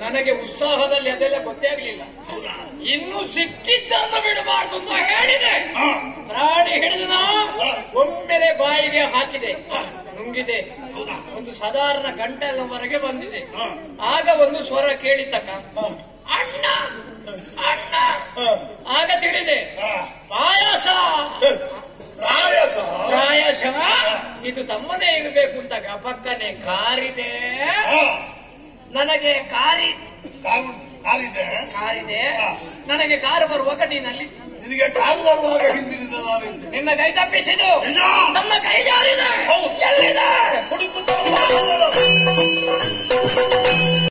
ನನಗೆ ಉತ್ಸಾಹದಲ್ಲಿ ಅದೆಲ್ಲ ಗೊತ್ತೇ ಆಗ್ಲಿಲ್ಲ ಹೌದಾ ಇನ್ನು ಸಿಕ್ಕಿದ್ದನ್ನು ಬಿಡಬಾರ್ದು ಅಂತ ಹೇಳಿದೆ ಹಾ. ಪ್ರಾಣಿ ಹಿಡಿದ ಹಾ. ಒಮ್ಮೆಲೆ ಬಾಯಿಗೆ ಹಾಕಿದೆ ನುಂಗಿದೆ ಹೌದಾ ಒಂದು ಸಾಧಾರಣ ಗಂಟೆಲ್ಲವರೆಗೆ ಬಂದಿದೆ ಹಾ. ಆಗ ಒಂದು ಸ್ವರ ಕೇಳಿತಕ್ಕ ಹಾ. ಅಣ್ಣ ಅಣ್ಣ ಹಾ. ಆಗ ತಿಳಿದೆ ಹಾ. ಪಾಯಸ ಪ್ರಾಯಸ ಪ್ರಾಯಶ ಇದು ತಮ್ಮನೇ ಇರಬೇಕು ಅಂತ ಗಪಕ್ಕನೆ ಕಾರಿದೆ ಹಾ. ನನಗೆ ಕಾರಿ ಕಾಲು ಕಾಲಿದೆ ಕಾರಿದೆ ಹಾ. ನನಗೆ ಕಾರು ಬರುವಾಗ ನೀನಲ್ಲಿ ನಿನಗೆ ಕಾಲು ಬರುವಾಗ ಹಿಂದಿನಿಂದ ನಾನಿದ್ದೆ ನಿನ್ನ ಕೈ ತಪ್ಪಿಸಿದು ನಿಜ. ನನ್ನ ಕೈ ಜಾರಿದೆ ಹೌದು. ಎಲ್ಲಿದೆ ಹುಡುಕುತ್ತಾ